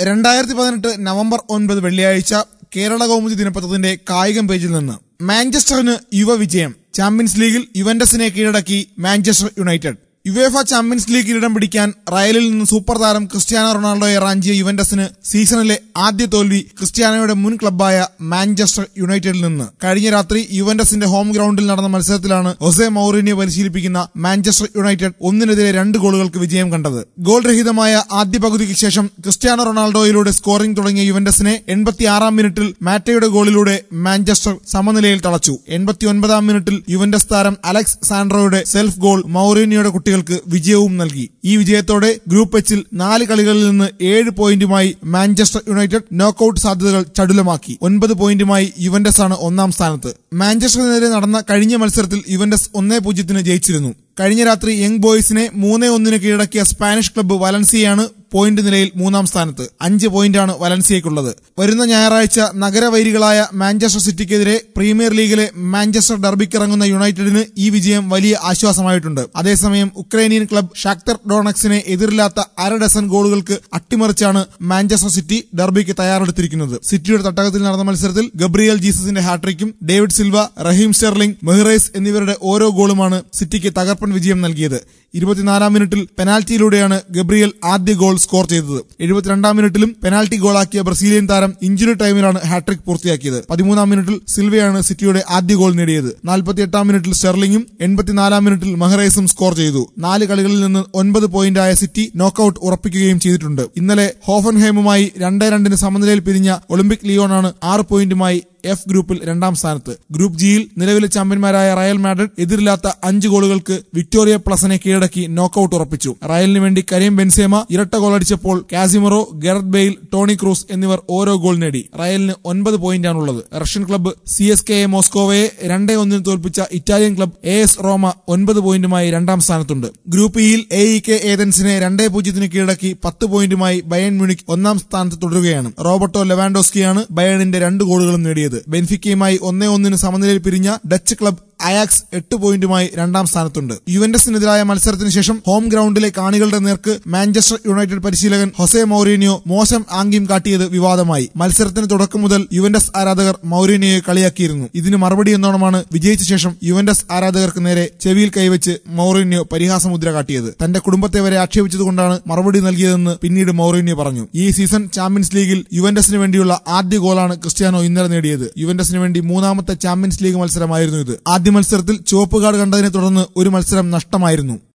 രണ്ടായിരത്തി പതിനെട്ട് നവംബർ ഒൻപത് വെള്ളിയാഴ്ച കേരള കൗമുദി ദിനപത്രത്തിന്റെ കായികം പേജിൽ നിന്ന് മാഞ്ചസ്റ്ററിന് യുവ വിജയം ചാമ്പ്യൻസ് ലീഗിൽ യുവന്റസിനെ കീഴടക്കി Manchester United UEFA champions league കിരീടം പിടിക്കാൻ റയലിൽ നിന്ന് സൂപ്പർ താരം ക്രിസ്ത്യാനോ റൊണാൾഡോയെ റാഞ്ചിയ യുവന്റസിന് സീസണിലെ ആദ്യ തോൽവി ക്രിസ്ത്യാനോയുടെ മുൻ ക്ലബ്ബായ മാഞ്ചസ്റ്റർ യുണൈറ്റഡിൽ നിന്ന് കഴിഞ്ഞ രാത്രി യുവന്റസിന്റെ ഹോം ഗ്രൗണ്ടിൽ നടന്ന മത്സരത്തിലാണ് ഒസെ മൌറിനെ പരിശീലിപ്പിക്കുന്ന മാഞ്ചസ്റ്റർ യുണൈറ്റഡ് ഒന്നിനെതിരെ രണ്ട് ഗോളുകൾക്ക് വിജയം കണ്ടത് ഗോൾ രഹിതമായ ആദ്യ പകുതിക്ക് ശേഷം ക്രിസ്ത്യാനോ റൊണാൾഡോയിലൂടെ സ്കോറിംഗ് തുടങ്ങിയ യുവന്റസിനെ എൺപത്തിയാറാം മിനിറ്റിൽ മാറ്റയുടെ ഗോളിലൂടെ മാഞ്ചസ്റ്റർ സമനിലയിൽ തളച്ചു എൺപത്തിയൊൻപതാം മിനിറ്റിൽ യുവന്റസ് താരം അലക്സ് സാൻഡ്രോയുടെ സെൽഫ് ഗോൾ മൌറീനിയോയുടെ കുട്ടികൾക്ക് വിജയവും നൽകി ഈ വിജയത്തോടെ ഗ്രൂപ്പ് എച്ചിൽ നാല് കളികളിൽ നിന്ന് ഏഴ് പോയിന്റുമായി മാഞ്ചസ്റ്റർ യുണൈറ്റഡ് നോക്കൌട്ട് സാധ്യതകൾ ചടുലമാക്കി ഒൻപത് പോയിന്റുമായി യുവന്റസ് ആണ് ഒന്നാം സ്ഥാനത്ത് മാഞ്ചസ്റ്ററിനെതിരെ നടന്ന കഴിഞ്ഞ മത്സരത്തിൽ യുവന്റസ് ഒന്നേ പൂജ്യത്തിന് ജയിച്ചിരുന്നു കഴിഞ്ഞ രാത്രി യങ് ബോയ്സിനെ മൂന്നേ ഒന്നിന് കീഴടക്കിയ സ്പാനിഷ് ക്ലബ്ബ് വലൻസിയയാണ് പോയിന്റ് നിലയിൽ മൂന്നാം സ്ഥാനത്ത് അഞ്ച് പോയിന്റാണ് വലൻസിയയ്ക്കുള്ളത് വരുന്ന ഞായറാഴ്ച നഗരവൈരികളായ മാഞ്ചസ്റ്റർ സിറ്റിക്കെതിരെ പ്രീമിയർ ലീഗിലെ മാഞ്ചസ്റ്റർ ഡർബിക്കിറങ്ങുന്ന യുണൈറ്റഡിന് ഈ വിജയം വലിയ ആശ്വാസമായിട്ടുണ്ട് അതേസമയം ഉക്രൈനിയൻ ക്ലബ് ഷാക്തർ ഡോണക്സിനെ എതിരില്ലാത്ത അര ഡസൻ ഗോളുകൾക്ക് അട്ടിമറിച്ചാണ് മാഞ്ചസ്റ്റർ സിറ്റി ഡർബിക്ക് തയ്യാറെടുത്തിരിക്കുന്നത് സിറ്റിയുടെ തട്ടകത്തിൽ നടന്ന മത്സരത്തിൽ ഗബ്രിയൽ ജീസസിന്റെ ഹാട്രിക്കും David Silva Raheem Sterling Mahrez എന്നിവരുടെ ഓരോ ഗോളുമാണ് സിറ്റിക്ക് തകർപ്പൻ വിജയം നൽകിയത് ഇരുപത്തിനാലാം മിനിറ്റിൽ പെനാൽറ്റിയിലൂടെയാണ് ഗബ്രിയൽ ആദ്യ ഗോൾ സ്കോർ ചെയ്തത് എഴുപത്തിരണ്ടാം മിനിറ്റിലും പെനാൽറ്റി ഗോളാക്കിയ ബ്രസീലിയൻ താരം ഇഞ്ചുറി ടൈമിലാണ് ഹാട്രിക് പൂർത്തിയാക്കിയത് പതിമൂന്നാം മിനിറ്റിൽ സിൽവയാണ് സിറ്റിയുടെ ആദ്യ ഗോൾ നേടിയത് നാൽപ്പത്തിയെട്ടാം മിനിറ്റിൽ സ്റ്റെർലിംഗും എൺപത്തിനാലാം മിനിറ്റിൽ മഹറൈസും സ്കോർ ചെയ്തു നാല് കളികളിൽ നിന്ന് ഒൻപത് പോയിന്റായ സിറ്റി നോക്കൌട്ട് ഉറപ്പിക്കുകയും ചെയ്തിട്ടുണ്ട് ഇന്നലെ ഹോഫൻഹൈമുമായി രണ്ടേ രണ്ടിന് സമനിലയിൽ പിരിഞ്ഞ ഒളിമ്പിക് ലിയോണാണ് ആറ് പോയിന്റുമായി എഫ് ഗ്രൂപ്പിൽ രണ്ടാം സ്ഥാനത്ത് ഗ്രൂപ്പ് ജിയിൽ നിലവിലെ ചാമ്പ്യന്മാരായ റയൽ മാഡ്രിഡ് എതിരില്ലാത്ത അഞ്ച് ഗോളുകൾക്ക് വിക്ടോറിയ പ്ലസിനെ കീഴടക്കി നോക്കൌട്ട് ഉറപ്പിച്ചു റയലിന് വേണ്ടി കരീം ബെൻസേമ ഇരട്ട ഗോളടിച്ചപ്പോൾ Casemiro Gareth Bale Toni Kroos എന്നിവർ ഓരോ ഗോൾ നേടി റയലിന് ഒൻപത് പോയിന്റാണുള്ളത് Russian club C S K A മോസ്കോവയെ രണ്ടേ ഒന്നിന് തോൽപ്പിച്ച Italian club A S Roma ഒൻപത് പോയിന്റുമായി രണ്ടാം സ്ഥാനത്തുണ്ട് ഗ്രൂപ്പ് ഇയിൽ എ ഇ കെ ഏതൻസിനെ രണ്ടേ പൂജ്യത്തിന് കീഴടക്കി പത്ത് പോയിന്റുമായി ബയൺ മ്യൂണിക് ഒന്നാം സ്ഥാനത്ത് തുടരുകയാണ് റോബർട്ടോ ലെവാൻഡോസ്കിയാണ് ബയണിന്റെ രണ്ട് ഗോളുകളും നേടിയത് ബെൻഫിക്കയുമായി ഒന്നേ ഒന്നിന് സമനിലയിൽ പിരിഞ്ഞ ഡച്ച് ക്ലബ് അയാക്സ് എട്ട് പോയിന്റുമായി രണ്ടാം സ്ഥാനത്തുണ്ട് യുവന്റസിനെതിരായ മത്സരത്തിന് ശേഷം ഹോം ഗ്രൗണ്ടിലെ കാണികളുടെ നേർക്ക് മാഞ്ചസ്റ്റർ യുണൈറ്റഡ് പരിശീലകൻ ഹൊസെ മൌറീനിയോ മോശം ആംഗ്യം കാട്ടിയത് വിവാദമായി മത്സരത്തിന് തുടക്കം മുതൽ യുവന്റസ് ആരാധകർ മൌറീനിയോയെ കളിയാക്കിയിരുന്നു ഇതിന് മറുപടി എന്നോണമാണ് വിജയിച്ച ശേഷം യുവന്റസ് ആരാധകർക്ക് നേരെ ചെവിയിൽ കൈവച്ച് മൌറീനിയോ പരിഹാസമുദ്ര കാട്ടിയത് തന്റെ കുടുംബത്തെ വരെ ആക്ഷേപിച്ചതുകൊണ്ടാണ് മറുപടി നൽകിയതെന്ന് പിന്നീട് മൌറീനിയോ പറഞ്ഞു ഈ സീസൺ ചാമ്പ്യൻസ് ലീഗിൽ യുവന്റസിന് വേണ്ടിയുള്ള ആദ്യ ഗോളാണ് ക്രിസ്ത്യാനോ ഇന്നലെ നേടിയത് യുവന്റസിന് വേണ്ടി മൂന്നാമത്തെ ചാമ്പ്യൻസ് ലീഗ് മത്സരമായിരുന്നു ഇത് ആദ്യ മത്സരത്തിൽ ചുവപ്പ് കാർഡ് കണ്ടതിനെ തുടർന്ന് ഒരു മത്സരം നഷ്ടമായിരുന്നു